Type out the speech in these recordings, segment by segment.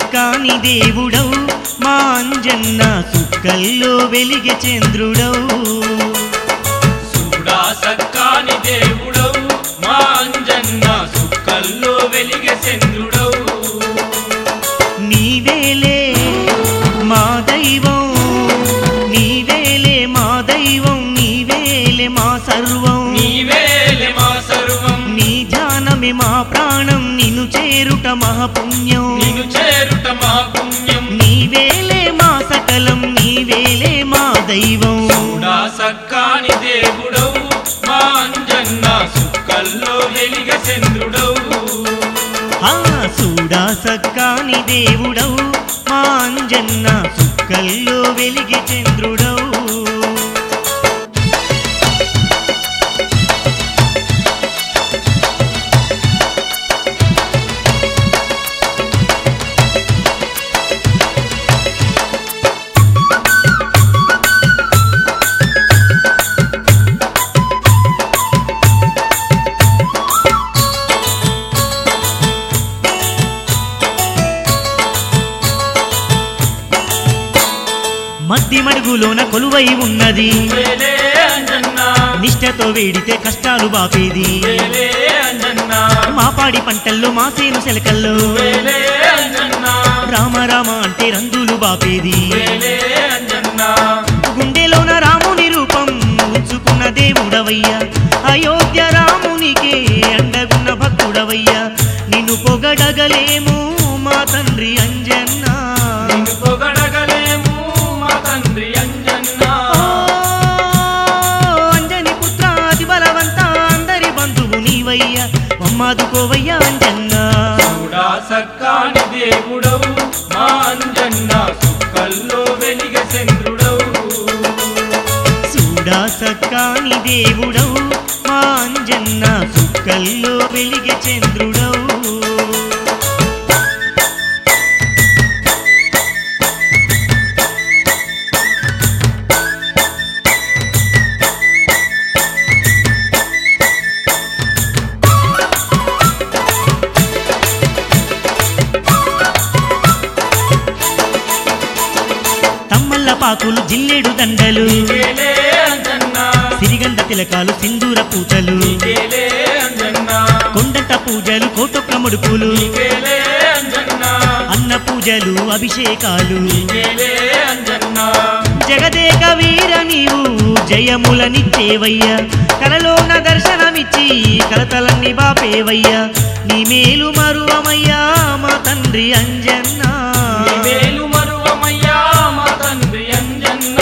సక్కాని దేవుడవు మా అంజన్న సుక్కల్లో వెలిగే చంద్రుడవు చూడా సక్కాని దేవుడవు మా అంజన్న సుక్కల్లో వెలిగే చంద్రుడవు నీవేలే మా దైవం నీవేలే మా దైవం నీవేలే మా సర్వం నీవేలే మా సర్వం నీ ధ్యానమే మా ప్రాణం నిన్ను చేరుట మహాపుణ్యం నిన్ను చేరుట మా పుణ్యం నీవేలే మా సకలం నీవేలే మా దైవం చూడా సక్కాని దేవుడవు మా అంజన్న సుక్కల్లో వెలిగే చంద్రుడవు ఆ సూడా సక్కాని దేవుడవు మా అంజన్న సుక్కల్లో వెలిగి చంద్రుడవు మద్ది మడుగులోన కొలువై ఉన్నది వేలే అంజన్న నిష్టతో వేడితే కష్టాలు బాపేది వేలే అంజన్న మాపాడి పంటల్లో మాసేను సెలకల్లో వేలే అంజన్న రామ రామ అంటే రందులు బాపేది వేలే అంజన్న గుండెలోన రాముని రూపం ఉంచుకున్న దేవుడవయ్యా అయోధ్య రామునికే అండగున్న భక్తుడవయ్యా నిన్ను పొగడగలేము మా తండ్రి అంజన్నా నిన్ను పొగడగలేము మా తండ్రి అంజన్న అంజని పుత్ర అతి బలవంత అందరి బంధువు నీవయ్యా మమ్మాదుకోవయ్యా అంజన్నా చూడా సక్కాని దేవుడవు మా అంజన్న సుక్కల్లో వెలిగ చంద్రుడవు చూడా సక్కాని దేవుడవు మా అంజన్న సుక్కల్లో వెలిగే చంద్రుడవు తమ్మల్ల పాకులు జిల్లెడు దండలు వేలే అంజన్న సిరిగంధ తిలకాలు సింధూర పూతలు వేలే అంజన్న కొండంత పూజలు కోటొక్క ముడుపులు వేలే అంజన్న అన్న పూజలు అభిషేకాలు వేలే అంజన్న జగదేక వీర నీవు జయములనిచ్చేవయ్యా కలలోన దర్శనమిచ్చి కలతలన్నీ బాపేవయ్యా నీ మేలు మరువమయ్యా మా తండ్రి అంజన్నా నీ మేలు మరువమయ్యా మా తండ్రి అంజన్న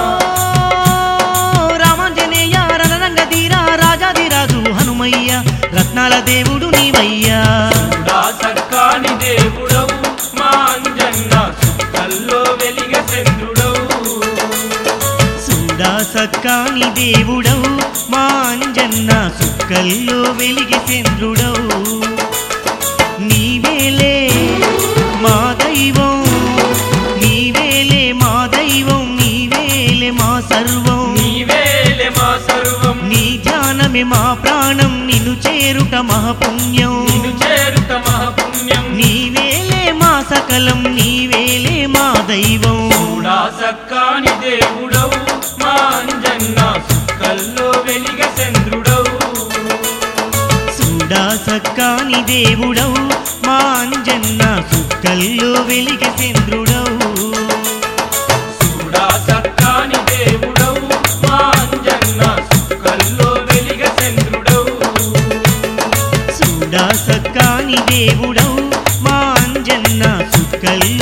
ఓ రామాంజనేయ రణరంగ ధీరా రాజాదిరాజు హనుమయ్య రత్నాల దేవుడు నీవయ్యా చూడా సక్కాని దేవుడవు మా అంజన్న సుక్కల్లో వెలిగ చంద్రుడవు సూడా సక్కాని దేవుడవు మా అంజన్న సుక్కల్లో వెలిగి చంద్రుడవు నీవేలే మా దైవం నీవేలే మా దైవం నీవేలే మా సర్వం నీవేలే మా సర్వం నీ ధ్యానమే మా ప్రాణం నిన్ను చేరుట మహాపుణ్యం నిన్ను చేరుట మహాపుణ్యం నీవేలే మా సకలం నీవేలే మా దైవం చూడా సక్కాని దేవుడవు మా అంజన్న సుక్కల్లో వెలిగ చంద్రుడవు సూడా సక్కాని దేవుడవు మా అంజన్న సుక్కల్లో వెలిగి చంద్రుడవు చూడా సక్కాని దేవుడవు మా అంజన్న సుక్కల్లో వెలిగ చంద్రుడవు సూడా సక్కాని దేవుడవు మా అంజన్న సుక్కల్లో